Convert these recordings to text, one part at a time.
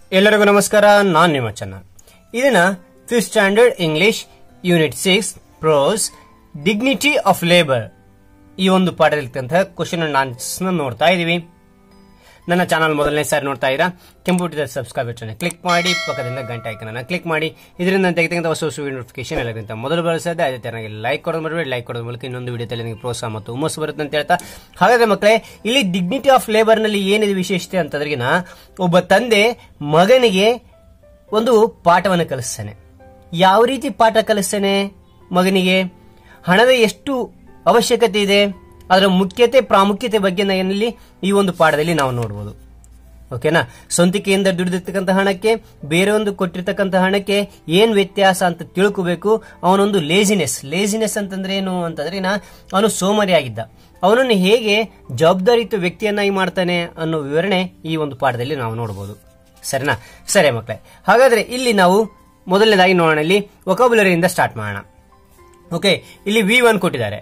ಎಲ್ಲರಿಗೂ ನಮಸ್ಕಾರ ನಾನ್ ನಿಮ್ಮ ಚೆನ್ನ ಇದನ್ನ fifth standard English unit six prose dignity of labour ಈ ಒಂದು ಪಾಠದಲ್ಲಿರ್ತಂತಹ ಕ್ವಶನ್ ಅಂಡ್ ಆನ್ಸರ್ಸ್ ನೋಡ್ತಾ ಇದೀವಿ ನನ್ನ ಚಾನಲ್ ಮೊದಲನೇ ಸಾರಿ ನೋಡ್ತಾ ಇದ್ದೀರಾ ಕಂಪ್ಯೂಟರ್ ಸಬ್ಸ್ಕ್ರೈಬ್ ಬಟನ್ ಕ್ಲಿಕ್ ಮಾಡಿ ಪಕ್ಕದಿಂದ ಗಂಟೆ ಐಕನ್ ಕ್ಲಿಕ್ ಮಾಡಿ ಇದರಿಂದ ನಾನು ತೆಗೆದಂತ ಹೊಸ ಹೊಸ ನೋಟಿಫಿಕೇಶನ್ ಎಲ್ಲರಿಗಿಂತ ಮೊದಲು ಬರುತ್ತದೆ ಅದೇ ತರನಾಗಿ ಲೈಕ್ ಕೊಡೋದು ಮರಬೇಡಿ ಲೈಕ್ ಕೊಡೋದು ಮೂಲಕ ಇನ್ನೊಂದು ವಿಡಿಯೋದಲ್ಲಿ ನಿಮಗೆ ಪ್ರೋತ್ಸಾಹ ಮತ್ತು ಹುಮ್ಮಸ್ಸು ಬರುತ್ತೆ ಅಂತ ಹೇಳ್ತಾ ಹಾಗಾದ್ರೆ ಮಕ್ಕಳೇ ಇಲ್ಲಿ ಡಿಗ್ನಿಟಿ ಆಫ್ ಲೇಬರ್ ನಲ್ಲಿ ಏನಿದೆ ವಿಶೇಷತೆ ಅಂತಂದ್ರಿಗಿನ ಒಬ್ಬ ತಂದೆ ಮಗನಿಗೆ ಒಂದು ಪಾಠವನ್ನು ಕಲಿಸ್ತಾನೆ ಯಾವ ರೀತಿ ಪಾಠ ಕಲಿಸ್ತಾನೆ ಮಗನಿಗೆ ಹಣದ ಎಷ್ಟು ಅವಶ್ಯಕತೆ ಇದೆ ಅದರ ಮುಖ್ಯತೆ ಪ್ರಾಮುಖ್ಯತೆ ಬಗ್ಗೆ ನಾನಲ್ಲಿ ಈ ಒಂದು ಪಾಠದಲ್ಲಿ ನಾವು ನೋಡಬಹುದು ಓಕೆನಾ ಸ್ವಂತಿಕೆಯಿಂದ ದುಡಿದಿರ್ತಕ್ಕಂಥ ಹಣಕ್ಕೆ ಬೇರೆ ಒಂದು ಕೊಟ್ಟಿರ್ತಕ್ಕಂಥ ಹಣಕ್ಕೆ ಏನ್ ವ್ಯತ್ಯಾಸ ಅಂತ ತಿಳ್ಕೋಬೇಕು ಅವನೊಂದು ಲೇಜಿನೆಸ್ ಲೇಜಿನೆಸ್ ಅಂತಂದ್ರೆ ಏನು ಅಂತಂದ್ರೆ ನಾ ಅವನು ಸೋಮರಿಯಾಗಿದ್ದ ಅವನನ್ನು ಹೇಗೆ ಜವಾಬ್ದಾರಿಯುತ ವ್ಯಕ್ತಿಯನ್ನಾಗಿ ಮಾಡ್ತಾನೆ ಅನ್ನೋ ವಿವರಣೆ ಈ ಒಂದು ಪಾಠದಲ್ಲಿ ನಾವು ನೋಡಬಹುದು ಸರಿನಾ ಸರಿ ಮಕ್ಕಳೇ ಹಾಗಾದ್ರೆ ಇಲ್ಲಿ ನಾವು ಮೊದಲನೇದಾಗಿ ನೋಡೋಣ ಇಲ್ಲಿ ಒಕಾಬುಲರಿಯಿಂದ ಸ್ಟಾರ್ಟ್ ಮಾಡೋಣ ಓಕೆ ಇಲ್ಲಿ ವಿ ಒನ್ ಕೊಟ್ಟಿದ್ದಾರೆ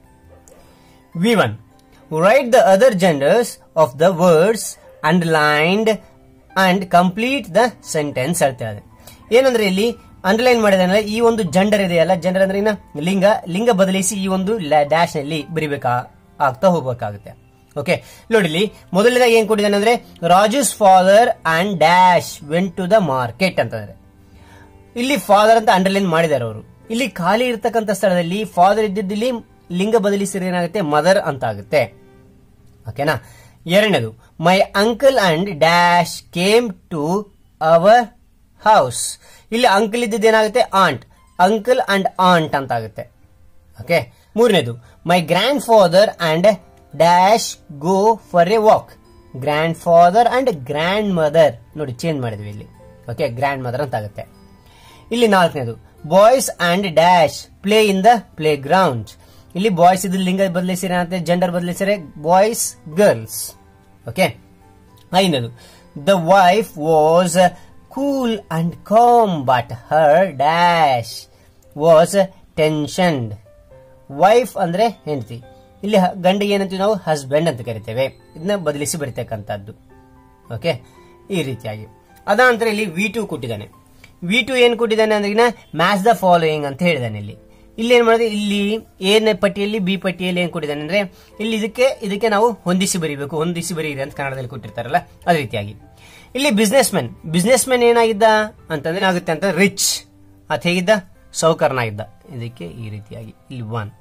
V one write the other genders of the words underlined and complete the sentence ಹೇಳ್ತಾರೆ ಏನಂದ್ರೆ ಇಲ್ಲಿ ಅಂಡರ್ಲೈನ್ ಮಾಡಿದ್ರೆ ಈ ಒಂದು ಜೆಂಡರ್ ಇದೆಯಲ್ಲ ಜೆಂಡರ್ ಅಂದ್ರೆ ಇನ್ನ ಲಿಂಗ ಲಿಂಗ ಬದಲಿಸಿ ಈ ಒಂದು ಡ್ಯಾಶ್ ನಲ್ಲಿ ಬರಿಬೇಕಾ ಆಗ್ತಾ ಹೋಗ್ಬೇಕಾಗುತ್ತೆ ಓಕೆ ನೋಡಿಲಿ ಮೊದಲನೇದಾಗಿ ಏನ್ ಕೊಟ್ಟಿದ್ದಾನೆ ಅಂದ್ರೆ Raju's father and dash went to the market ಅಂತಂದ್ರೆ ಇಲ್ಲಿ ಫಾದರ್ ಅಂತ ಅಂಡರ್ಲೈನ್ ಮಾಡಿದ್ದಾರೆ ಅವರು ಇಲ್ಲಿ ಖಾಲಿ ಇರ್ತಕ್ಕಂಥ ಸ್ಥಳದಲ್ಲಿ ಫಾದರ್ ಇದ್ದಿದ್ದಲ್ಲಿ ಲಿಂಗ ಬದಲಿಸಿದ್ರೆ ಏನಾಗುತ್ತೆ ಮದರ್ ಅಂತ ಆಗುತ್ತೆ ಓಕೆನಾ ಎರಡನೇದು my uncle and dash came to our house ಇಲ್ಲಿ ಅಂಕಲ್ ಇದ್ದಿದ್ದು ಏನಾಗುತ್ತೆ ಆಂಟ್ ಅಂಕಲ್ ಅಂಡ್ ಆಂಟ್ ಅಂತ ಆಗುತ್ತೆ ಓಕೆ ಮೂರನೇದು my grandfather and dash go for a walk grandfather and grandmother ನೋಡಿ ಚೇಂಜ್ ಮಾಡಿದ್ವಿ ಇಲ್ಲಿ ಓಕೆ ಗ್ರ್ಯಾಂಡ್ ಮದರ್ ಅಂತ ಆಗುತ್ತೆ ಇಲ್ಲಿ ನಾಲ್ಕನೇದು boys and dash play in the playground ಇಲ್ಲಿ ಬಾಯ್ಸ್ ಇದು ಲಿಂಗ ಬದಲಿಸಿರ ಅಂತ ಜೆಂಡರ್ ಬದಲಿಸಿರೆ ಬಾಯ್ಸ್ ಗರ್ಲ್ಸ್ ಓಕೆ ಐದನೇದು the wife was cool and calm but her dash was tensioned wife ಅಂದ್ರೆ ಹೆಂಡತಿ ಇಲ್ಲಿ ಹ- ಗಂಡಿಗೆ ಏನಂತೀವಿ ನಾವು ಹಸ್ಬೆಂಡ್ ಅಂತ ಕರಿತೇವೆ ಇದನ್ನ ಬದಲಿಸಿ ಬರಿತಕ್ಕಂಥದ್ದು ಓಕೆ ಈ ರೀತಿಯಾಗಿ ಅದಾನಂತರ ಇಲ್ಲಿ ವಿ ಟು ಕೊಟ್ಟಿದ್ದಾನೆ ವಿ ಟು ಏನ್ ಕೊಟ್ಟಿದ್ದಾನೆ ಅಂದ್ರೆ ಮ್ಯಾಚ್ ದ ಫಾಲೋಯಿಂಗ್ ಅಂತ ಹೇಳಿದಾನೆ ಇಲ್ಲಿ ಇಲ್ಲಿ ಏನ್ ಮಾಡಿದ್ರೆ ಇಲ್ಲಿ ಏನ್ ಪಟ್ಟಿಯಲ್ಲಿ ಬಿ ಪಟ್ಟಿಯಲ್ಲಿ ಏನ್ ಕೊಟ್ಟಿದ್ದಾನೆ ಅಂದ್ರೆ ಇಲ್ಲಿ ಇದಕ್ಕೆ ಇದಕ್ಕೆ ನಾವು ಹೊಂದಿಸಿ ಬರೀಬೇಕು ಹೊಂದಿಸಿ ಬರೀರಿ ಅಂತ ಕನ್ನಡದಲ್ಲಿ ಕೊಟ್ಟಿರ್ತಾರಲ್ಲ ಅದೇ ರೀತಿಯಾಗಿ ಇಲ್ಲಿ ಬಿಸ್ನೆಸ್ ಮೆನ್ ಬಿಸ್ನೆಸ್ ಮೆನ್ ಏನಾಗಿದ್ದ ಅಂತಂದ್ರೆ ಏನಾಗುತ್ತೆ ಅಂತ ರಿಚ್ ಅತ್ ಹೇಗಿದ್ದ ಸೌಕರ್ನಾಗಿದ್ದ ಇದಕ್ಕೆ ಈ ರೀತಿಯಾಗಿ ಇಲ್ಲಿ ಒನ್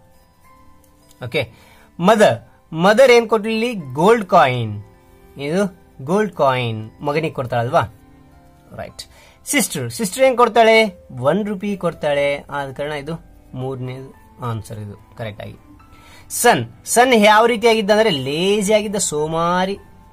ಓಕೆ ಮದರ್ ಮದರ್ ಏನ್ ಕೊಟ್ರು ಇಲ್ಲಿ ಗೋಲ್ಡ್ ಕಾಯಿನ್ ಇದು ಗೋಲ್ಡ್ ಕಾಯಿನ್ ಮಗನಿಗೆ ಕೊಡ್ತಾಳಲ್ವಾ ರೈಟ್ ಸಿಸ್ಟರ್ ಸಿಸ್ಟರ್ ಏನ್ ಕೊಡ್ತಾಳೆ ಒನ್ ರುಪಿ ಕೊಡ್ತಾಳೆ ಆದ ಕಾರಣ ಇದು ಮೂರನೇ ಆನ್ಸರ್ ಇದು ಕರೆಕ್ಟ್ ಆಗಿ ಸನ್ ಸನ್ ಯಾವ ರೀತಿಯಾಗಿದ್ದ ಅಂದ್ರೆ ಲೇಜಿ ಆಗಿದ್ದ ಸೋಮಾರಿ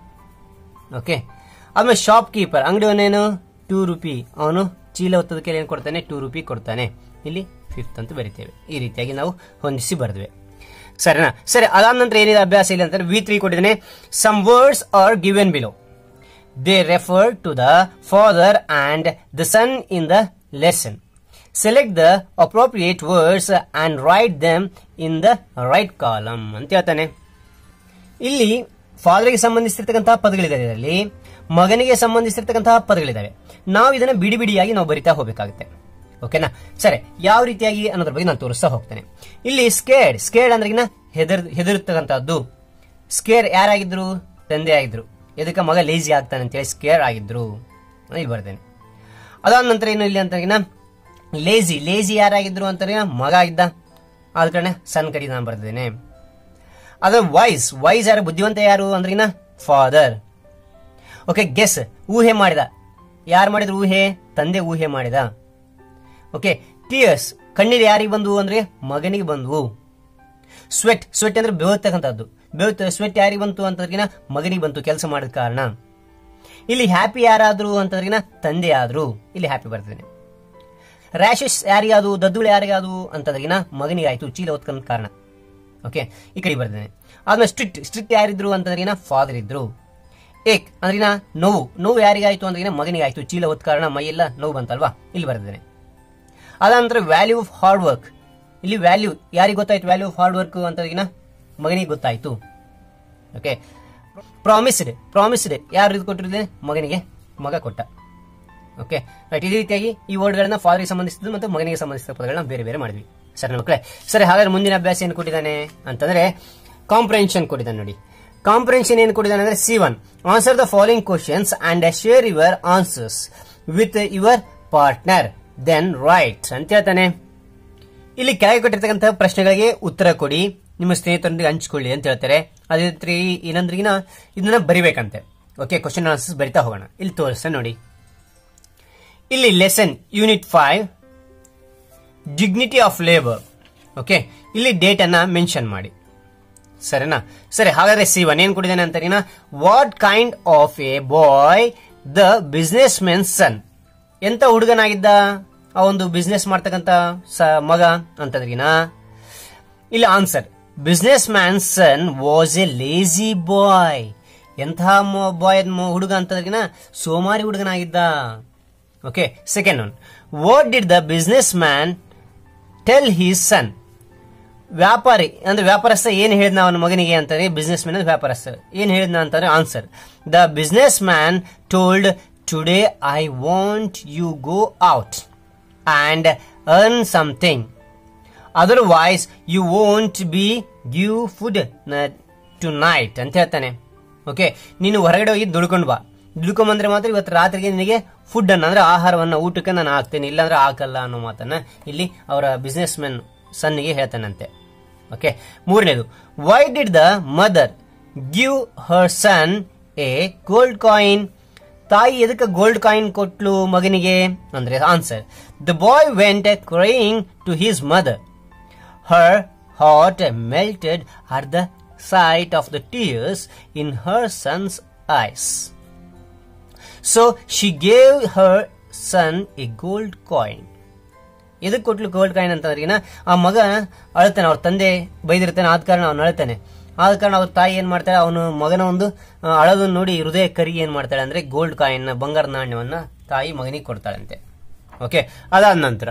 ಓಕೆ ಆಮೇಲೆ ಶಾಪ್ ಕೀಪರ್ ಅಂಗಡಿಯವನೇನು ಟೂ ರುಪಿ ಅವನು ಚೀಲ ಹೊತ್ತದಕ್ಕೆ ಏನು ಕೊಡ್ತಾನೆ ಟೂ ರುಪಿ ಕೊಡ್ತಾನೆ ಇಲ್ಲಿ ಫಿಫ್ತ್ ಅಂತ ಬರಿತೇವೆ ಈ ರೀತಿಯಾಗಿ ನಾವು ಹೊಂದಿಸಿ ಬರೆದ್ವಿ ಸರಿನಾ ಸರಿ ಅದಾದ ನಂತರ ಏನಿದೆ ಅಭ್ಯಾಸ ಇಲ್ಲ ಅಂತಂದ್ರೆ ವಿ ತ್ರೀ ಕೊಟ್ಟಿದ್ದೇನೆ some words are given below they refer to the father and the son in the lesson. Select the appropriate words and write them in the right column ಅಂತ ಹೇಳ್ತಾನೆ ಇಲ್ಲಿ ಫಾದರ್ಗೆ ಸಂಬಂಧಿಸಿರ್ತಕ್ಕಂತಹ ಪದಗಳಿದೆ ಇದರಲ್ಲಿ ಮಗನಿಗೆ ಸಂಬಂಧಿಸಿರ್ತಕ್ಕಂತಹ ಪದಗಳಿದಾವೆ ನಾವು ಇದನ್ನ ಬಿಡಿ ಬಿಡಿಯಾಗಿ ನಾವು ಬರಿತಾ ಹೋಗಬೇಕಾಗುತ್ತೆ ಓಕೆನಾ ಸರಿ ಯಾವ ರೀತಿಯಾಗಿ ಅನ್ನೋದ್ರ ಬಗ್ಗೆ ನಾನು ತೋರಿಸ್ತಾ ಹೋಗ್ತೇನೆ ಇಲ್ಲಿ ಸ್ಕೇಡ್ ಸ್ಕೇಡ್ ಅಂದ್ರೆ ಹೆದರ್ ಹೆದರ್ತಕ್ಕಂಥದ್ದು ಸ್ಕೇರ್ ಯಾರಾಗಿದ್ರು ತಂದೆ ಆಗಿದ್ರು ಇದಕ್ಕೆ ಮಗ ಲೇಜಿ ಆಗ್ತಾನೆ ಅಂತೇಳಿ ಸ್ಕೇರ್ ಆಗಿದ್ರು ಇಲ್ಲಿ ಬರ್ತೇನೆ ಅದಾದ ನಂತರ ಏನು ಇಲ್ಲಿ ಅಂತ ಲೇಜಿ ಲೇಜಿ ಯಾರಾಗಿದ್ರು ಅಂತಾರೆ ಮಗ ಆಗಿದ್ದ ಆದ ಕಾರಣ ಸಣ್ಣ ಕಡೆ ನಾನು ಬರ್ತಿದ್ದೇನೆ ಅದ ವೈಸ್ ವೈಸ್ ಯಾರು ಬುದ್ಧಿವಂತ ಯಾರು ಅಂದ್ರಿನ ಫಾದರ್ ಓಕೆ ಗೆಸ್ ಊಹೆ ಮಾಡಿದ ಯಾರು ಮಾಡಿದ್ರು ಊಹೆ ತಂದೆ ಊಹೆ ಮಾಡಿದ ಓಕೆ ಟಿಯರ್ಸ್ ಕಣ್ಣೀರು ಯಾರಿಗೆ ಬಂದವು ಅಂದ್ರೆ ಮಗನಿಗೆ ಬಂದವು ಸ್ವೆಟ್ ಸ್ವೆಟ್ ಅಂದ್ರೆ ಬೆವರ್ತಕ್ಕಂಥದ್ದು ಬೆವತ್ ಸ್ವೆಟ್ ಯಾರಿಗೆ ಬಂತು ಅಂತದ್ರಿಗಿನ ಮಗನಿಗೆ ಬಂತು ಕೆಲಸ ಮಾಡಿದ ಕಾರಣ ಇಲ್ಲಿ ಹ್ಯಾಪಿ ಯಾರಾದ್ರು ಅಂತದ್ರಿಗಿನ ತಂದೆ ಆದ್ರು ಇಲ್ಲಿ ಹ್ಯಾಪಿ ಬರ್ತಿದ್ದೇನೆ ರ್ಯಾಶಸ್ ಯಾರಿಗಾದು ದದ್ದುಳು ಯಾರಿಗಾದು ಅಂತದ್ರಿಗಿನ ಮಗನಿಗೆ ಆಯ್ತು ಚೀಲ ಹೊತ್ಕೊಂಡ ಕಾರಣ ಓಕೆ ಈ ಕಡೆ ಬರ್ತಿದ್ದೇನೆ ಆದ್ಮೇಲೆ ಸ್ಟ್ರಿಕ್ಟ್ ಸ್ಟ್ರಿಕ್ಟ್ ಯಾರಿದ್ರು ಅಂತಂದ್ರಿಗಿನ ಫಾದರ್ ಇದ್ರು ಏಕ್ ಅಂದ್ರಿನ ನೋವು ನೋವು ಯಾರಿಗಾಯ್ತು ಅಂದ್ರಿಗಿನ ಮಗನಿಗೆ ಆಯ್ತು ಚೀಲ ಹೊತ್ತ ಕಾರಣ ಮೈಯೆಲ್ಲ ನೋವು ಬಂತಲ್ವಾ ಇಲ್ಲಿ ಬರ್ತಿದ್ದೇನೆ ಅದಾನಂತರ ವ್ಯಾಲ್ಯೂ ಆಫ್ ಹಾರ್ಡ್ ವರ್ಕ್ ಇಲ್ಲಿ ವ್ಯಾಲ್ಯೂ ಯಾರಿಗೆ ಗೊತ್ತಾಯ್ತು ವ್ಯಾಲ್ಯೂ ಆಫ್ ಹಾರ್ಡ್ ವರ್ಕ್ ಅಂತಂದ್ರಿಗಿನ ಮಗನಿಗೆ ಗೊತ್ತಾಯ್ತು ಓಕೆ ಪ್ರಾಮಿಸ್ಡ್ ಪ್ರಾಮಿಸ್ಡ್ ಯಾರು ಇದು ಕೊಟ್ಟಿರ್ತೇನೆ ಮಗನಿಗೆ ಮಗ ಕೊಟ್ಟ ಓಕೆ ರೈಟ್ ಇದೇ ರೀತಿಯಾಗಿ ಈ ವರ್ಡ್ಗಳನ್ನ ಫಾದರ್ಗೆ ಸಂಬಂಧಿಸಿದ ಮತ್ತು ಮಗನಿಗೆ ಸಂಬಂಧಿಸಿದ ಪದಗಳನ್ನ ಬೇರೆ ಬೇರೆ ಮಾಡಿದ್ವಿ ಸರಿ ಮಕ್ಕಳೇ ಸರಿ ಹಾಗಾದ್ರೆ ಮುಂದಿನ ಅಭ್ಯಾಸ ಏನು ಕೊಟ್ಟಿದ್ದಾನೆ ಅಂತಂದ್ರೆ ಕಾಂಪ್ರೆನ್ಷನ್ ಕೊಟ್ಟಿದ್ದಾನೆ ನೋಡಿ ಕಾಂಪ್ರೆನ್ಷನ್ ಏನು ಕೊಟ್ಟಿದ್ದಾನೆ ಅಂದ್ರೆ C one answer the following questions and share your answers with your partner then write ಅಂತ ಹೇಳ್ತಾನೆ ಇಲ್ಲಿ ಕೆಳಗೆ ಕೊಟ್ಟಿರ್ತಕ್ಕಂತಹ ಪ್ರಶ್ನೆಗಳಿಗೆ ಉತ್ತರ ಕೊಡಿ ನಿಮ್ಮ ಸ್ನೇಹಿತರೊಂದಿಗೆ ಹಂಚಿಕೊಳ್ಳಿ ಅಂತ ಹೇಳ್ತಾರೆ ಅದೇ ರೀತಿ ಏನಂದ್ರಿಗಿನ ಇದನ್ನ ಬರಿಬೇಕಂತೆ ಓಕೆ ಕ್ವಶನ್ ಆನ್ಸರ್ಸ್ ಬರಿತಾ ಹೋಗೋಣ ಇಲ್ಲಿ ತೋರಿಸ್ತಾ ನೋಡಿ ಇಲ್ಲಿ lesson unit five dignity of labour okay ಇಲ್ಲಿ ಡೇಟ್ ಅನ್ನ ಮೆನ್ಷನ್ ಮಾಡಿ ಸರಿನಾ ಸರಿ ಹಾಗಾದ್ರೆ ಸಿ ಒನ್ ಏನ್ ಕೊಟ್ಟಿದ್ದಾನೆ ಅಂತಾರಿನ what kind of a boy the business men son ಎಂತ ಹುಡುಗನಾಗಿದ್ದ ಆ ಒಂದು ಬಿಸ್ನೆಸ್ ಮಾಡ್ತಕ್ಕಂತ ಸ- ಮಗ ಅಂತಂದ್ರಿನ ಇಲ್ಲಿ answer business man son was a lazy boy ಎಂಥ ಬಾಯ್ ಹುಡುಗ ಅಂತಂದ್ರಿನ ಸೋಮಾರಿ ಹುಡುಗನಾಗಿದ್ದ okay second one what did the business man tell his son ವ್ಯಾಪಾರಿ ಅಂದ್ರೆ ವ್ಯಾಪಾರಸ್ಥ ಏನ್ ಹೇಳಿದ್ನ ಅವನ ಮಗನಿಗೆ ಅಂತಾರೆ ಬಿಸ್ನೆಸ್ ಮ್ಯಾನ್ ವ್ಯಾಪಾರಸ್ಥ ಏನ್ ಹೇಳಿದ್ನ ಅಂತಾರೆ answer the business man told today I want you go out and earn something otherwise you won't be give food tonight ಅಂತ ಹೇಳ್ತಾನೆ ಓಕೆ ನೀನು ಹೊರಗಡೆ ಹೋಗಿ ದುಡ್ಕೊಂಡು ಬಾ ದುಡ್ಕೊಂಬಂದ್ರೆ ಮಾತ್ರ ಇವತ್ತು ರಾತ್ರಿಗೆ ನಿನಗೆ ಫುಡ್ ಅನ್ನ ಅಂದ್ರೆ ಆಹಾರವನ್ನ ಊಟಕ್ಕೆ ನಾನು ಹಾಕ್ತೇನೆ ಇಲ್ಲಾಂದ್ರೆ ಹಾಕಲ್ಲ ಅನ್ನೋ ಮಾತನ್ನ ಇಲ್ಲಿ ಅವರ ಬಿಸ್ನೆಸ್ ಮೆನ್ ಸನ್ನಿಗೆ ಹೇಳ್ತಾನಂತೆ ಓಕೆ ಮೂರನೇದು why did the mother give her son a gold coin ತಾಯಿ ಎದಕ್ಕೆ ಗೋಲ್ಡ್ ಕಾಯಿನ್ ಕೊಟ್ಲು ಮಗನಿಗೆ ಅಂದ್ರೆ answer the boy went crying to his mother her heart melted at the sight of the tears in her son's eyes. So she gave her son a gold coin. ಇದಕ್ಕೆ ಕೊಟ್ಲು gold coin ಅಂತಂದ್ರೆ ಆ ಮಗ ಅಳ್ತಾನೆ ಅವ್ರ ತಂದೆ ಬೈದಿರ್ತಾನೆ ಆದ ಕಾರಣ ಅವ್ನು ಅಳ್ತಾನೆ ಆದ ಕಾರಣ ಅವ್ರ ತಾಯಿ ಏನ್ ಮಾಡ್ತಾಳೆ ಅವನು ಮಗನ ಒಂದು ಆ, ಅಳೋದನ್ನ ನೋಡಿ ಹೃದಯ ಕರಿ ಏನ್ ಮಾಡ್ತಾಳೆ ಅಂದ್ರೆ ಗೋಲ್ಡ್ ಕಾಯಿನ್ ಬಂಗಾರ ನಾಣ್ಯವನ್ನ ತಾಯಿ ಮಗನಿಗೆ ಕೊಡ್ತಾಳಂತೆ ಓಕೆ ಅದಾದ ನಂತರ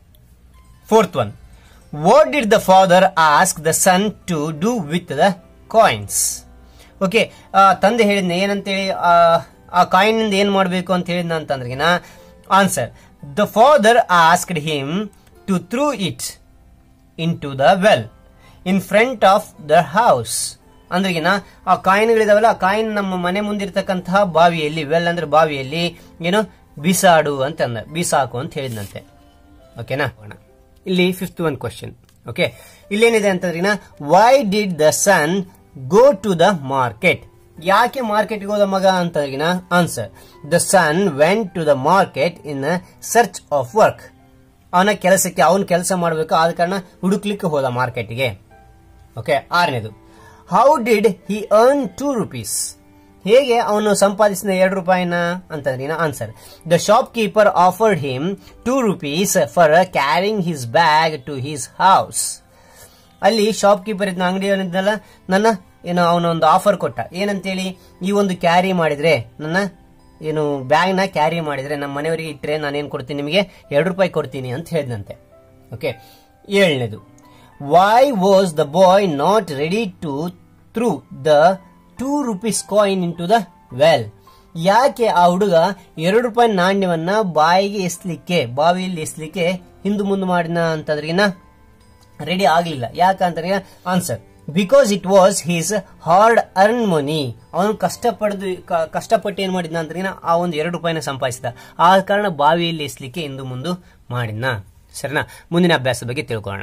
fourth one what did the father ask the son to do with the coins okay ತಂದೆ ಹೇಳಿದ್ನ ಏನಂತೇಳಿ ಆ, ಆ ಕಾಯಿನ್ ಇಂದ ಏನ್ ಮಾಡಬೇಕು ಅಂತ ಹೇಳಿದ್ನ ಅಂತಂದ್ರಿಗಿನ answer the father asked him to throw it into the well in front of the house ಅಂದ್ರಿಗಿನ ಆ ಕಾಯಿನ್ಗಳಿದಾವಲ್ಲ ಆ ಕಾಯಿನ್ ನಮ್ಮ ಮನೆ ಮುಂದಿರ್ತಕ್ಕಂತಹ ಬಾವಿಯಲ್ಲಿ ವೆಲ್ ಅಂದ್ರೆ ಬಾವಿಯಲ್ಲಿ ಏನು ಬಿಸಾಡು ಅಂತ ಅಂದ ಬಿಸಾಕು ಅಂತ ಹೇಳಿದ್ನಂತೆ ಓಕೆನಾ ಹೋಗೋಣ. ಇಲ್ಲಿ ಫಿಫ್ತ್ ಒನ್ ಕ್ವಶನ್ ಓಕೆ ಇಲ್ಲೇನಿದೆ ಅಂತಂದ್ರಿನ why did the son go to the market ಯಾಕೆ ಮಾರ್ಕೆಟ್ಗೆ ಹೋದ ಮಗ ಅಂತಂದ್ರಿನ answer the son went to the market in search of work ಅವನ ಕೆಲಸಕ್ಕೆ ಅವನು ಕೆಲಸ ಮಾಡಬೇಕು ಆದ ಕಾರಣ ಹುಡುಕ್ಲಿಕ್ಕೆ ಹೋದ ಮಾರ್ಕೆಟ್ಗೆ ಓಕೆ ಆರನೇದು how did he earn two rupees ಹೇಗೆ ಅವನು ಸಂಪಾದಿಸಿದ ಎರಡು ರೂಪಾಯಿನ ಅಂತಂದ್ರೆ answer the shopkeeper offered him two rupees for carrying his bag to his house ಅಲ್ಲಿ ಶಾಪ್ ಕೀಪರ್ ಇದ್ನ ಅಂಗಡಿಯಲ್ಲಿದ್ದಲ್ಲ ನನ್ನ ಏನು ಅವನ ಒಂದು ಆಫರ್ ಕೊಟ್ಟ ಏನಂತೇಳಿ ಈ ಒಂದು ಕ್ಯಾರಿ ಮಾಡಿದ್ರೆ ನನ್ನ ಏನು ಬ್ಯಾಗ್ ನ ಕ್ಯಾರಿ ಮಾಡಿದ್ರೆ ನಮ್ಮ ಮನೆಯವರಿಗೆ ಇಟ್ಟರೆ ನಾನೇನ್ ಕೊಡ್ತೀನಿ ನಿಮಗೆ ಎರಡು ರೂಪಾಯಿ ಕೊಡ್ತೀನಿ ಅಂತ ಹೇಳಿದಂತೆ ಓಕೆ ಏಳನೇದು why was the boy not ready to throw the two rupees coin into the well ಯಾಕೆ ಆ ಹುಡುಗ ಎರಡು ರೂಪಾಯಿ ನಾಣ್ಯವನ್ನ ಬಾಯಿಗೆ ಎಸ್ಲಿಕ್ಕೆ ಬಾವಿಯಲ್ಲಿ ಎಸ್ಲಿಕ್ಕೆ ಹಿಂದು ಮುಂದೆ ಮಾಡಿನ ಅಂತಂದ್ರಿನ ರೆಡಿ ಆಗ್ಲಿಲ್ಲ ಯಾಕಂದ್ರೆ answer because it was his hard earn money ಅವನು ಕಷ್ಟಪಡ್ದು ಕ- ಕಷ್ಟಪಟ್ಟು ಏನ್ ಮಾಡಿದ್ನ ಅಂದ್ರೆ ಆ ಒಂದು ಎರಡು ರೂಪಾಯಿನ ಸಂಪಾದಿಸಿದ ಆ ಕಾರಣ ಬಾವಿಯಲ್ಲಿ ಎಸ್ಲಿಕ್ಕೆ ಇಂದು ಮುಂದು ಮಾಡಿದ್ನ ಸರಿನಾ ಮುಂದಿನ ಅಭ್ಯಾಸದ ಬಗ್ಗೆ ತಿಳ್ಕೊಳ್ಳೋಣ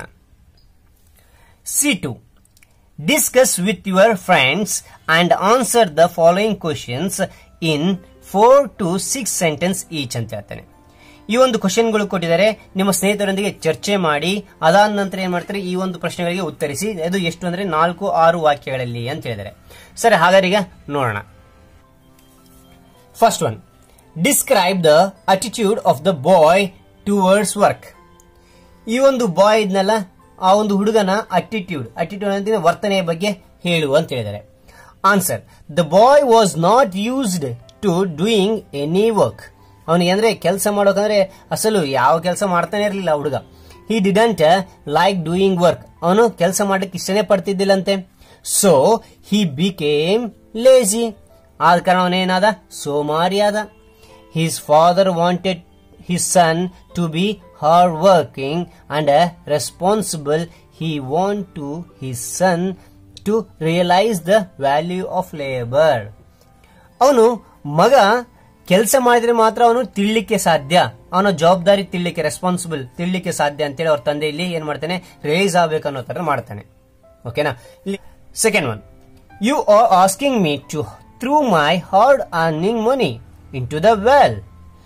C two discuss with your friends and answer the following questions in four to six sentences each ಅಂತ ಹೇಳ್ತಾನೆ ಈ ಒಂದು ಕ್ವಶನ್ಗಳು ಕೊಟ್ಟಿದ್ದಾರೆ ನಿಮ್ಮ ಸ್ನೇಹಿತರೊಂದಿಗೆ ಚರ್ಚೆ ಮಾಡಿ ಅದಾದ ನಂತರ ಏನ್ ಮಾಡ್ತಾರೆ ಈ ಒಂದು ಪ್ರಶ್ನೆಗಳಿಗೆ ಉತ್ತರಿಸಿ ಅದು ಎಷ್ಟು ಅಂದ್ರೆ ನಾಲ್ಕು ಆರು ವಾಕ್ಯಗಳಲ್ಲಿ ಅಂತ ಹೇಳಿದ್ದಾರೆ ಸರಿ ಹಾಗಾದ್ರೆ ಈಗ ನೋಡೋಣ first one describe the attitude of the boy towards work ಈ ಒಂದು ಬಾಯ್ ಇದ್ನಲ್ಲ ಆ ಒಂದು ಹುಡುಗನ ಅಟಿಟ್ಯೂಡ್ ಅಟಿಟ್ಯೂಡ್ ಅಂದ್ರೆ ವರ್ತನೆಯ ಬಗ್ಗೆ ಹೇಳು ಅಂತ ಹೇಳಿದ್ದಾರೆ answer the boy was not used to doing any work ಅವನಿಗೆ ಅಂದ್ರೆ ಕೆಲಸ ಮಾಡೋಕಂದ್ರೆ ಅಸಲು ಯಾವ ಕೆಲಸ ಮಾಡ್ತಾನೆ ಇರಲಿಲ್ಲ ಹುಡುಗ he didn't like doing work ಅವನು ಕೆಲಸ ಮಾಡಕ್ಕೆ ಇಷ್ಟನೇ ಪಡ್ತಿದ್ದಿಲ್ಲಂತೆ ಸೊ ಹಿ ಬಿಕೇಮ್ ಲೇಜಿ ಆದ ಕಾರಣ ಅವನೇನಾದ ಸೋಮಾರಿ ಆದ his father wanted his son to be hard working and responsible he want to his son to realise the value of labour ಅವನು ಮಗ ಕೆಲಸ ಮಾಡಿದ್ರೆ ಮಾತ್ರ ಅವನು ತಿಳ್ಲಿಕ್ಕೆ ಸಾಧ್ಯ ಅವನ ಜವಾಬ್ದಾರಿ ತಿಳ್ಲಿಕ್ಕೆ ರೆಸ್ಪಾನ್ಸಿಬಲ್ ತಿಳ್ಲಿಕ್ಕೆ ಸಾಧ್ಯ ಅಂತೇಳಿ ಅವ್ರ ತಂದೆ ಇಲ್ಲಿ ಏನ್ ಮಾಡ್ತಾನೆ ರಿಲೈಸ್ ಆಗ್ಬೇಕು ಅನ್ನೋ ತರ ಮಾಡ್ತಾನೆ ಓಕೆನಾ second one you are asking me to throw my hard earning money into the well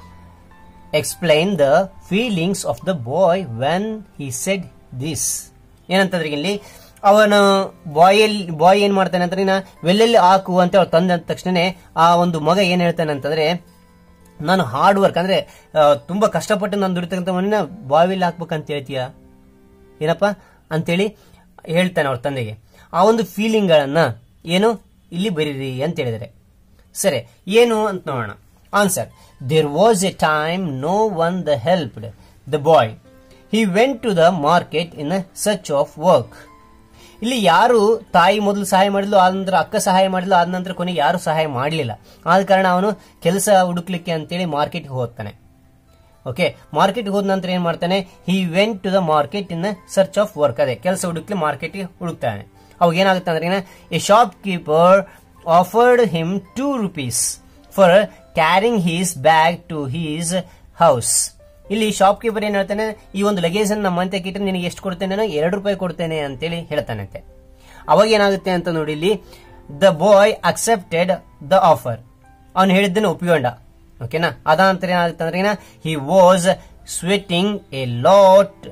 explain the feelings of the boy when he said this ಏನಂತಂದ್ರೆ ಇಲ್ಲಿ ಅವನ ಬಾಯಲ್ಲಿ ಬಾಯ್ ಏನ್ ಮಾಡ್ತಾನೆ ಅಂದ್ರೆ ನಾ ವೆಲ್ಲೆಲ್ಲಿ ಹಾಕು ಅಂತ ಅವ್ರು ತಂದ ತಕ್ಷಣ ಆ ಒಂದು ಮಗ ಏನ್ ಹೇಳ್ತಾನೆ ಅಂತಂದ್ರೆ ನಾನು ಹಾರ್ಡ್ ವರ್ಕ್ ಅಂದ್ರೆ ಆ, ತುಂಬಾ ಕಷ್ಟಪಟ್ಟು ನಾನು ದುಡಿತಕ್ಕಂಥ ಮನೆನ ಬಾವಿಲಿ ಹಾಕ್ಬೇಕಂತ ಹೇಳ್ತೀಯ ಏನಪ್ಪ ಅಂತೇಳಿ ಹೇಳ್ತಾನೆ ಅವ್ರ ತಂದೆಗೆ ಆ ಒಂದು ಫೀಲಿಂಗ್ಗಳನ್ನ ಏನು ಇಲ್ಲಿ ಬರೀರಿ ಅಂತ ಹೇಳಿದರೆ ಸರಿ ಏನು ಅಂತ ನೋಡೋಣ answer there was a time no one the helped the boy he went to the market in such of work ಇಲ್ಲಿ ಯಾರು ತಾಯಿ ಮೊದಲು ಸಹಾಯ ಮಾಡಿದ್ಲು ಆದ ನಂತರ ಅಕ್ಕ ಸಹಾಯ ಮಾಡಿದ್ಲು ಆದ ನಂತರ ಕೊನೆಗೆ ಯಾರು ಸಹಾಯ ಮಾಡಲಿಲ್ಲ ಆದ ಕಾರಣ ಅವನು ಕೆಲಸ ಹುಡುಕ್ಲಿಕ್ಕೆ ಅಂತೇಳಿ ಮಾರ್ಕೆಟ್ಗೆ ಹೋಗ್ತಾನೆ ಓಕೆ ಮಾರ್ಕೆಟ್ಗೆ ಹೋದ ನಂತರ ಏನ್ ಮಾಡ್ತಾನೆ he went to the market in search of work ಅದೇ ಕೆಲಸ ಹುಡುಕ್ಲಿ ಮಾರ್ಕೆಟ್ಗೆ ಹುಡುಕ್ತಾನೆ ಅವಾಗ ಏನಾಗುತ್ತೆ ಅಂದ್ರೆ a shopkeeper offered him two rupees for carrying his bag to his house ಇಲ್ಲಿ ಶಾಪ್ ಕೀಪರ್ ಏನ್ ಹೇಳ್ತಾನೆ ಈ ಒಂದು ಲಗೇಜ್ ಅನ್ನು ನಮ್ಮ ಮಂತೆ ಇಟ್ಟರೆ ನಿನಗೆ ಎಷ್ಟು ಕೊಡ್ತೇನೆ ನಾನು ಎರಡು ರೂಪಾಯಿ ಕೊಡ್ತೇನೆ ಅಂತೇಳಿ ಹೇಳ್ತಾನಂತೆ ಅವಾಗ ಏನಾಗುತ್ತೆ ಅಂತ ನೋಡಿ ಇಲ್ಲಿ the boy accepted the offer ಅವನು ಹೇಳಿದ್ದನ್ನು ಒಪ್ಪಿಕೊಂಡ ಓಕೆನಾ ಅದಾನಂತರ ಏನಾಗುತ್ತೆ ಅಂದ್ರೆ he was sweating a lot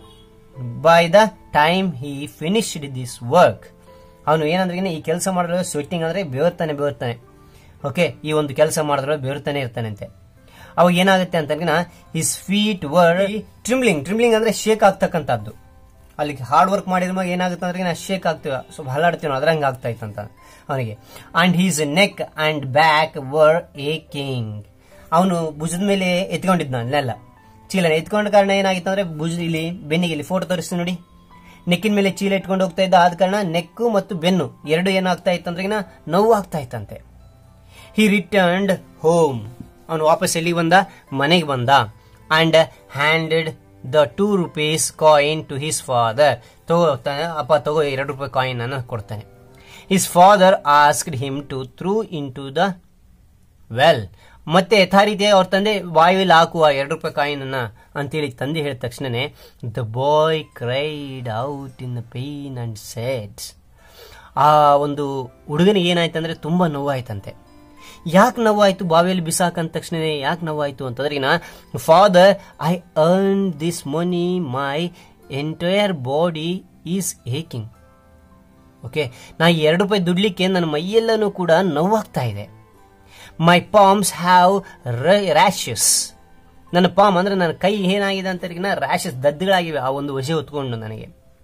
by the time he finished this work ಅವನು ಏನಂದ್ರೆ ಈ ಕೆಲಸ ಮಾಡಿದ್ರೆ ಸ್ವೆಟ್ಟಿಂಗ್ ಅಂದ್ರೆ ಬೆವರ್ತಾನೆ ಬೆವರ್ತಾನೆ ಓಕೆ ಈ ಒಂದು ಕೆಲಸ ಮಾಡಿದ್ರೆ ಬೆವರ್ತಾನೆ ಇರ್ತಾನಂತೆ ಅವಾಗ ಏನಾಗುತ್ತೆ ಅಂತಂದ್ರೆ his feet were trembling trembling ಅಂದ್ರೆ ಶೇಕ್ ಆಗ್ತಕ್ಕಂಥದ್ದು ಅಲ್ಲಿ ಹಾರ್ಡ್ ವರ್ಕ್ ಮಾಡಿದ ಏನಾಗುತ್ತೆ ಅಂದ್ರೆ ನಾ ಶೇಕ್ ಆಗ್ತೀವ ಸ್ವಲ್ಪ ಹಲ್ಲಾಡ್ತೀವಿ ಅದ್ರಂಗ ಆಗ್ತಾ ಇತ್ತಂತ ಅವನಿಗೆ and his neck and back were aching ಅವನು ಭುಜದ ಮೇಲೆ ಎತ್ಕೊಂಡಿದ್ದ ಅಲ್ಲೆಲ್ಲ ಚೀಲ ಎತ್ಕೊಂಡ ಕಾರಣ ಏನಾಗಿತ್ತು ಅಂದ್ರೆ ಭುಜ ಇಲ್ಲಿ ಬೆನ್ನಿಗೆ ಇಲ್ಲಿ ಫೋಟೋ ತೋರಿಸ್ತೀನಿ ನೋಡಿ ನೆಕ್ಕಿನ ಮೇಲೆ ಚೀಲ ಇಟ್ಕೊಂಡು ಹೋಗ್ತಾ ಇದ್ದ ಆದ ಕಾರಣ ನೆಕ್ಕು ಮತ್ತು ಬೆನ್ನು ಎರಡು ಏನಾಗ್ತಾ ಇತ್ತಂದ್ರೆ ನೋವು ಆಗ್ತಾ ಇತ್ತಂತೆ ಹಿ ರಿಟರ್ನ್ಡ್ ಹೋಮ್ ಅವನು ವಾಪಸ್ ಎಲ್ಲಿ ಬಂದ ಮನೆಗೆ ಬಂದ and handed the two rupees coin to his father ತಗೋತಾನೆ ಅಪ್ಪ ತಗೋ ಎರಡು ರೂಪಾಯಿ ಕಾಯಿನ್ ಅನ್ನು ಕೊಡ್ತಾನೆ his father asked him to throw into the well ಮತ್ತೆ ಯಥಾರೀತಿ ಅವ್ರ ತಂದೆ ಬಾಯಲ್ಲಿ ಹಾಕುವ ಎರಡು ರೂಪಾಯಿ ಕಾಯಿನ್ ಅನ್ನ ಅಂತೇಳಿ ತಂದೆ ಹೇಳಿದ ತಕ್ಷಣನೇ the boy cried out in the pain and said ಆ ಒಂದು ಹುಡುಗನಿಗೆ ಏನಾಯ್ತು ಅಂದ್ರೆ ತುಂಬಾ ನೋವಾಯ್ತಂತೆ ಯಾಕೆ ನೋವಾಯ್ತು ಬಾವಿಯಲ್ಲಿ ಬಿಸಾಕಂದ ತಕ್ಷಣ ಯಾಕೆ ನೋವಾಯ್ತು ಅಂತಂದ್ರೆ ನಾ father I earn this money my entire body is aching okay ನಾ ಎರಡು ರೂಪಾಯಿ ದುಡ್ಲಿಕ್ಕೆ ನನ್ನ ಮೈಯೆಲ್ಲನೂ ಕೂಡ ನೋವಾಗ್ತಾ ಇದೆ ಮೈ ಪಾಮ್ಸ್ ಹ್ಯಾವ್ ರ್ಯಾಶಸ್ ನನ್ನ ಪಾಮ್ ಅಂದ್ರೆ ನನ್ನ ಕೈ ಏನಾಗಿದೆ ಅಂತ ರ್ಯಾಶಸ್ ದದ್ದುಗಳಾಗಿವೆ ಆ ಒಂದು ವಜೆ ಹೊತ್ಕೊಂಡು ನನಗೆ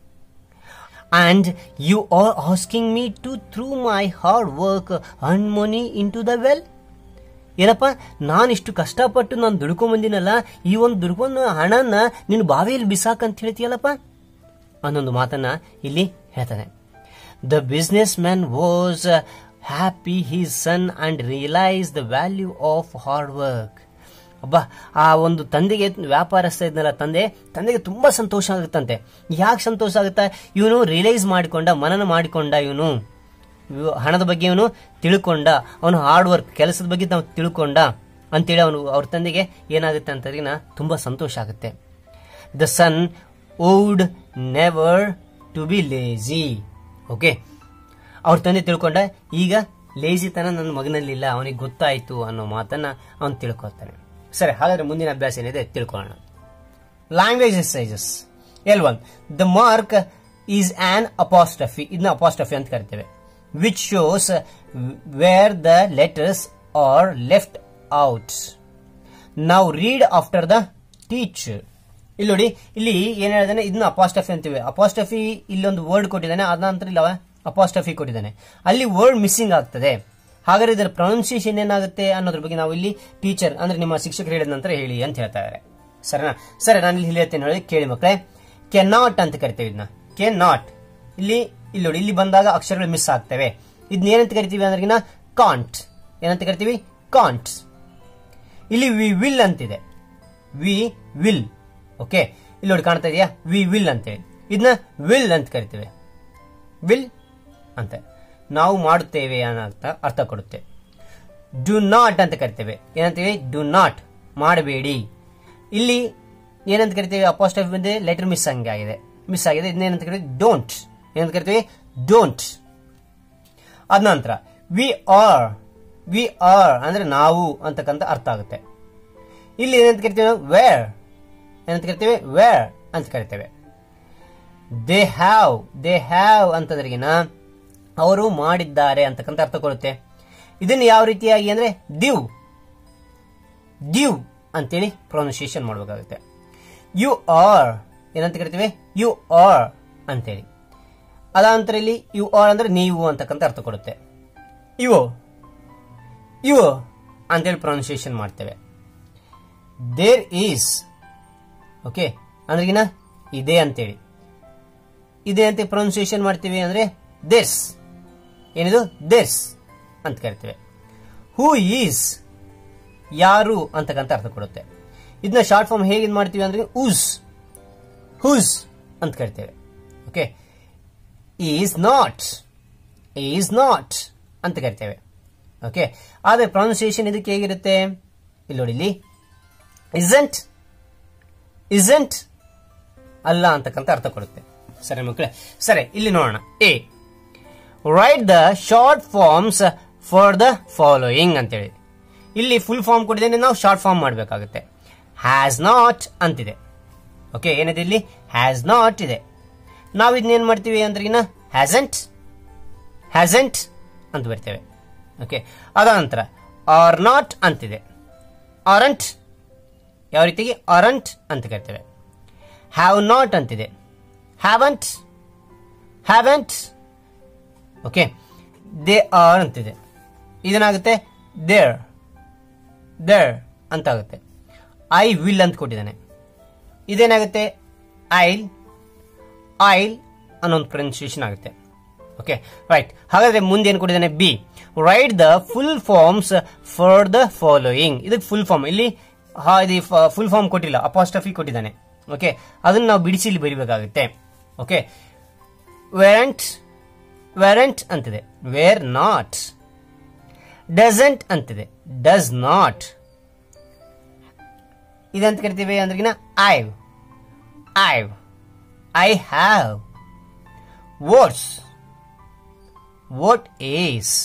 and you are asking me to throw my hard work earn money into the well ಏನಪ್ಪ ನಾನಿಷ್ಟು ಕಷ್ಟಪಟ್ಟು ನಾನು ದುಡ್ಕೊಂಬಂದಿನಲ್ಲ ಈ ಒಂದು ದುಡ್ಕೊಂಡ ಹಣನ ನೀನು ಬಾವಿಯಲ್ಲಿ ಬಿಸಾಕಂತ ಹೇಳ್ತೀಯಲ್ಲಪ್ಪ ಅನ್ನೊಂದು ಮಾತನ್ನ ಇಲ್ಲಿ ಹೇಳ್ತಾನೆ the business businessman was happy his son and realise the value of hard work ಅಬ್ಬಾ ಆ ಒಂದು ತಂದೆಗೆ ವ್ಯಾಪಾರಸ್ಥ ಇದ್ನಲ್ಲ ತಂದೆ ತಂದೆಗೆ ತುಂಬಾ ಸಂತೋಷ ಆಗುತ್ತಂತೆ ಯಾಕೆ ಸಂತೋಷ ಆಗುತ್ತಾ ಇವನು ರಿಯಲೈಸ್ ಮಾಡಿಕೊಂಡ ಮನನ ಮಾಡಿಕೊಂಡ ಇವನು ಇವ- ಹಣದ ಬಗ್ಗೆ ಇವನು ತಿಳ್ಕೊಂಡ ಅವನು ಹಾರ್ಡ್ ವರ್ಕ್ ಕೆಲಸದ ಬಗ್ಗೆ ನಾವು ತಿಳ್ಕೊಂಡ ಅಂತೇಳಿ ಅವನು ಅವ್ರ ತಂದೆಗೆ ಏನಾಗುತ್ತೆ ಅಂತಂದ್ರೆ ತುಂಬಾ ಸಂತೋಷ ಆಗುತ್ತೆ the son would never to be lazy okay ಅವ್ರ ತಂದೆ ತಿಳ್ಕೊಂಡ ಈಗ ಲೇಜಿತನ ನನ್ನ ಮಗನಲ್ಲಿಲ್ಲ ಅವನಿಗೆ ಗೊತ್ತಾಯ್ತು ಅನ್ನೋ ಮಾತನ್ನ ಅವನು ತಿಳ್ಕೊತಾನೆ ಸರಿ ಹಾಗಾದ್ರೆ ಮುಂದಿನ ಅಭ್ಯಾಸ ಏನಿದೆ ತಿಳ್ಕೊಳ್ಳೋಣ language exercises L one the mark is an apostrophe ಇದನ್ನ ಅಪಾಸ್ಟಫಿ ಅಂತ ಕರಿತೇವೆ which shows where the letters are left out ನಾವು ರೀಡ್ ಆಫ್ಟರ್ ದ ಟೀಚರ್ ಇಲ್ಲಿ ನೋಡಿ ಇಲ್ಲಿ ಏನ್ ಹೇಳಿದಾನೆ ಇದನ್ನ ಅಪಾಸ್ಟಫಿ ಅಂತೀವಿ ಅಪಾಸ್ಟಫಿ ಇಲ್ಲೊಂದು ವರ್ಡ್ ಕೊಟ್ಟಿದ್ದಾನೆ ಅದ ನಂತರ ಇಲ್ಲ ಅಪಾಸ್ಟಫಿ ಕೊಟ್ಟಿದ್ದಾನೆ ಅಲ್ಲಿ ವರ್ಡ್ ಮಿಸ್ಸಿಂಗ್ ಆಗ್ತದೆ ಹಾಗಾದ್ರೆ ಇದರ ಪ್ರೊನೌನ್ಸಿಯೇಷನ್ ಏನಾಗುತ್ತೆ ಅನ್ನೋದ್ರ ಬಗ್ಗೆ ನಾವು ಇಲ್ಲಿ ಟೀಚರ್ ಅಂದ್ರೆ ನಿಮ್ಮ ಶಿಕ್ಷಕರು ಹೇಳಿದ ನಂತರ ಹೇಳಿ ಅಂತ ಹೇಳ್ತಾ ಇದ್ದಾರೆ ಸರಿನಾ ಸರಿ ನಾನು ಇಲ್ಲಿ ಹೇಳ್ತೇನೆ ಹೇಳಿ ಕೇಳಿ ಮಕ್ಕಳೇ ಕೆ ನಾಟ್ ಅಂತ ಕರಿತೇವೆ ಇದನ್ನ ಕೆ ನಾಟ್ ಇಲ್ಲಿ ಇಲ್ಲಿ ನೋಡಿ ಇಲ್ಲಿ ಬಂದಾಗ ಅಕ್ಷರಗಳು ಮಿಸ್ ಆಗ್ತವೆ ಇದನ್ನ ಏನಂತ ಕರಿತೀವಿ ಅಂದ್ರೆ ಕಾಂಟ್ ಏನಂತ ಕರಿತೀವಿ ಕಾಂಟ್ ಇಲ್ಲಿ ವಿ ವಿಲ್ ಅಂತಿದೆ ವಿ ವಿಲ್ ಓಕೆ ಇಲ್ಲಿ ನೋಡಿ ಕಾಣ್ತಾ ಇದೆಯಾ ವಿ ವಿಲ್ ಅಂತೇಳಿ ಇದನ್ನ ವಿಲ್ ಅಂತ ಕರಿತೇವೆ ವಿಲ್ ಅಂತ ನಾವು ಮಾಡುತ್ತೇವೆ ಅನ್ನೋ ಅರ್ಥ ಅರ್ಥ ಕೊಡುತ್ತೆ ಡು ನಾಟ್ ಅಂತ ಕರಿತೇವೆ ಏನಂತೀವಿ ಡು ನಾಟ್ ಮಾಡಬೇಡಿ ಇಲ್ಲಿ ಏನಂತ ಕರಿತೇವೆ ಅಪಾಸ್ಟಫ್ ಬಂದೆ ಲೆಟರ್ ಮಿಸ್ ಹಂಗೆ ಆಗಿದೆ ಮಿಸ್ ಆಗಿದೆ ಇದನ್ನೇನಂತ ಕರಿತೀವಿ ಡೋಂಟ್ ಏನಂತ ಕರಿತೀವಿ ಡೋಂಟ್ ಅದ ನಂತರ ವಿ ಆರ್ ವಿ ಆರ್ ಅಂದ್ರೆ ನಾವು ಅಂತಕ್ಕಂಥ ಅರ್ಥ ಆಗುತ್ತೆ ಇಲ್ಲಿ ಏನಂತ ಕರಿತೇವೆ ವೇರ್ ಏನಂತ ಕರಿತೇವೆ ವೇರ್ ಅಂತ ಕರಿತೇವೆ ದೇ ಹ್ಯಾವ್ ದೇ ಹ್ಯಾವ್ ಅಂತಂದ್ರಿಗಿನ ಅವರು ಮಾಡಿದ್ದಾರೆ ಅಂತಕ್ಕಂಥ ಅರ್ಥ ಕೊಡುತ್ತೆ ಇದನ್ನು ಯಾವ ರೀತಿಯಾಗಿ ಅಂದ್ರೆ ದಿವ್ ದಿವ್ ಅಂತೇಳಿ ಪ್ರೊನೌನ್ಸಿಯೇಷನ್ ಮಾಡಬೇಕಾಗುತ್ತೆ ಯು ಆರ್ ಏನಂತ ಕರಿತೀವಿ ಯು ಆರ್ ಅಂತೇಳಿ ಅದಾನಂತರ ಇಲ್ಲಿ ಯು ಆರ್ ಅಂದ್ರೆ ನೀವು ಅಂತಕ್ಕಂಥ ಅರ್ಥ ಕೊಡುತ್ತೆ ಇವು ಇವು ಅಂತೇಳಿ ಪ್ರೊನೌನ್ಸಿಯೇಷನ್ ಮಾಡ್ತೇವೆ ದೇರ್ ಈಸ್ ಓಕೆ ಅಂದ್ರಿಗಿನ ಇದೆ ಅಂತೇಳಿ ಇದೆ ಅಂತ ಪ್ರೊನೌನ್ಸಿಯೇಷನ್ ಮಾಡ್ತೀವಿ ಅಂದ್ರೆ ದೇರ್ಸ್ ಏನಿದು ದೇರ್ಸ್ ಅಂತ ಕರಿತೇವೆ ಹೂ ಈಸ್ ಯಾರು ಅಂತಕ್ಕಂಥ ಅರ್ಥ ಕೊಡುತ್ತೆ ಇದನ್ನ ಶಾರ್ಟ್ ಫಾರ್ಮ್ ಹೇಗೆ ಇದ್ ಮಾಡ್ತೀವಿ ಅಂದ್ರೆ ಊಸ್ ಹೂಸ್ ಅಂತ ಕರಿತೇವೆ okay is not is not ಅಂತ ಕರಿತೇವೆ ಓಕೆ ಆದರೆ ಪ್ರೊನೌನ್ಸಿಯೇಷನ್ ಇದಕ್ಕೆ ಹೇಗಿರುತ್ತೆ ಇಲ್ಲಿ ನೋಡಿ ಇಲ್ಲಿ ಇಸೆಂಟ್ ಇಸೆಂಟ್ ಅಲ್ಲ ಅಂತಕ್ಕಂಥ ಅರ್ಥ ಕೊಡುತ್ತೆ ಸರಿ ಮಕ್ಕಳೇ ಸರಿ ಇಲ್ಲಿ ನೋಡೋಣ A write the short forms for the following ಅಂತೇಳಿ ಇಲ್ಲಿ ಫುಲ್ ಫಾರ್ಮ್ ಕೊಟ್ಟಿದ್ದೇನೆ ನಾವು ಶಾರ್ಟ್ ಫಾರ್ಮ್ ಮಾಡಬೇಕಾಗುತ್ತೆ ಹ್ಯಾಸ್ ನಾಟ್ ಅಂತಿದೆ ಓಕೆ ಏನಿದೆ ಇಲ್ಲಿ ಹ್ಯಾಸ್ ನಾಟ್ ಇದೆ ನಾವು ಇದನ್ನೇನು ಮಾಡ್ತೀವಿ ಅಂದ್ರೆ ಇನ್ನ ಹ್ಯಾಸೆಂಟ್ ಹ್ಯಾಸೆಂಟ್ ಅಂತ ಬರ್ತೇವೆ ಓಕೆ ಅದ ನಂತರ ಆರ್ ನಾಟ್ ಅಂತಿದೆ ಆರಂಟ್ ಯಾವ ರೀತಿಗೆ ಆರಂಟ್ ಅಂತ ಕರಿತೇವೆ ಹ್ಯಾವ್ ನಾಟ್ ಅಂತಿದೆ haven't haven't okay they are ಅಂತಿದೆ ಇದೇನಾಗುತ್ತೆ ದೇರ್ ದೇರ್ ಅಂತ ಆಗುತ್ತೆ ಐ ವಿಲ್ ಅಂತ ಕೊಟ್ಟಿದ್ದಾನೆ ಇದೇನಾಗುತ್ತೆ ಐಲ್ ಐಲ್ ಅನ್ನೋ ಒಂದು ಪ್ರೊನೌನ್ಸಿಯೇಷನ್ ಆಗುತ್ತೆ ಓಕೆ ರೈಟ್ ಹಾಗಾದ್ರೆ ಮುಂದೆ ಏನು ಕೊಟ್ಟಿದ್ದಾನೆ B write the full forms for the following ಇದಕ್ಕೆ ಫುಲ್ ಫಾರ್ಮ್ ಇಲ್ಲಿ ಹಾ ಇದು ಫುಲ್ ಫಾರ್ಮ್ ಕೊಟ್ಟಿಲ್ಲ ಅಪಾಸ್ಟಫಿ ಕೊಟ್ಟಿದ್ದಾನೆ ಓಕೆ ಅದನ್ನ ನಾವು ಬಿಡಿಸಿ ಇಲ್ಲಿ ಬರಿಬೇಕಾಗುತ್ತೆ ಓಕೆ ವೆರೆಂಟ್ ವೆರೆಂಟ್ ಅಂತಿದೆ ವೇರ್ ನಾಟ್ ಡಸಂಟ್ ಅಂತಿದೆ ಡಸ್ ನಾಟ್ ಇದಂತ ಕರಿತೀವಿ ಅಂದ್ರಿಗಿನ I've I've I have what's what is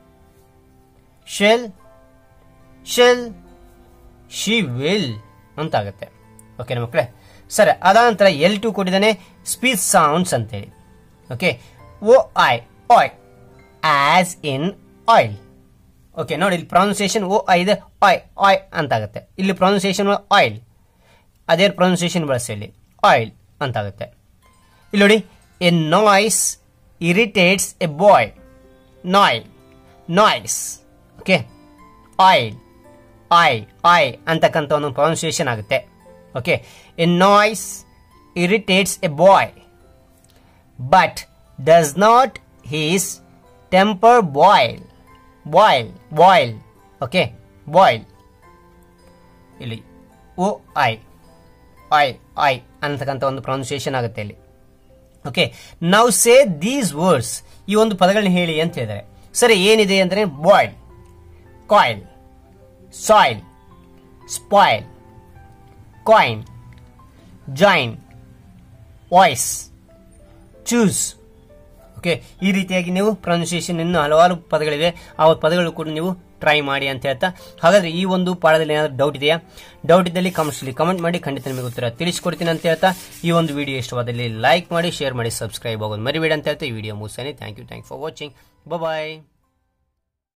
she'll she'll she will ಅಂತ ಆಗುತ್ತೆ ಓಕೆ ಮಕ್ಕಳೇ ಸರಿ ಅದಾದ ನಂತರ ಎಲ್ ಟು ಕೊಟ್ಟಿದ್ದಾನೆ ಸ್ಪೀಚ್ ಸೌಂಡ್ಸ್ ಅಂತೇಳಿ okay O I oi as in oil okay ನೋಡಿ ಇಲ್ಲಿ ಪ್ರೊನೌನ್ಸಿಯೇಷನ್ ಓ ಐ ಇದೆ ಆಯ್ ಆಯ್ ಅಂತ ಆಗುತ್ತೆ ಇಲ್ಲಿ ಪ್ರೊನೌನ್ಸಿಯೇಷನ್ ಆಯಿಲ್ ಅದೇ ಪ್ರೊನೌನ್ಸಿಯೇಷನ್ ಬಳಸಿ ಇಲ್ಲಿ ಆಯಿಲ್ ಅಂತ ಆಗುತ್ತೆ ಇಲ್ಲಿ ನೋಡಿ a noise irritates a boy noi noise okay oil I I ಅಂತಕ್ಕಂಥ ಒಂದು ಪ್ರೊನೌನ್ಸಿಯೇಷನ್ ಆಗುತ್ತೆ okay a noise irritates a boy but does not his temper boil boil boil okay boil ಇಲ್ಲಿ ಓ ಐ ಐ ಐ ಅಂತಕ್ಕಂಥ ಒಂದು pronunciation ಆಗುತ್ತೆ ಇಲ್ಲಿ okay ನಾವು ಸೇ these words ಈ ಒಂದು ಪದಗಳನ್ನ ಹೇಳಿ ಅಂತ ಹೇಳಿದ್ದಾರೆ ಸರಿ ಏನಿದೆ ಅಂದರೆ boil coil soil spoil coin join voice choose okay ಈ ರೀತಿಯಾಗಿ ನೀವು ಪ್ರೊನೌನ್ಸಿಯೇಷನ್ ಇನ್ನು ಹಲವಾರು ಪದಗಳಿವೆ ಆ ಪದಗಳು ಕೂಡ ನೀವು ಟ್ರೈ ಮಾಡಿ ಅಂತ ಹೇಳ್ತಾ ಹಾಗಾದ್ರೆ ಈ ಒಂದು ಪಾಠದಲ್ಲಿ ಏನಾದರೂ ಡೌಟ್ ಇದೆಯಾ ಡೌಟ್ ಇದ್ದಲ್ಲಿ ಕಮೆಂಟ್ಸ್ಲಿ ಕಮೆಂಟ್ ಮಾಡಿ ಖಂಡಿತ ನಿಮಗೆ ಉತ್ತರ ತಿಳಿಸ್ಕೊಡ್ತೀನಿ ಅಂತ ಹೇಳ್ತಾ ಈ ಒಂದು ವಿಡಿಯೋ ಇಷ್ಟವಾದಲ್ಲಿ ಲೈಕ್ ಮಾಡಿ ಶೇರ್ ಮಾಡಿ ಸಬ್ಸ್ಕ್ರೈಬ್ ಆಗೋದು ಮರಿಬೇಡಿ ಅಂತ ಹೇಳ್ತಾ ಈ ವಿಡಿಯೋ ಮುಗಿಸ್ತೇನೆ thank you thank for watching bye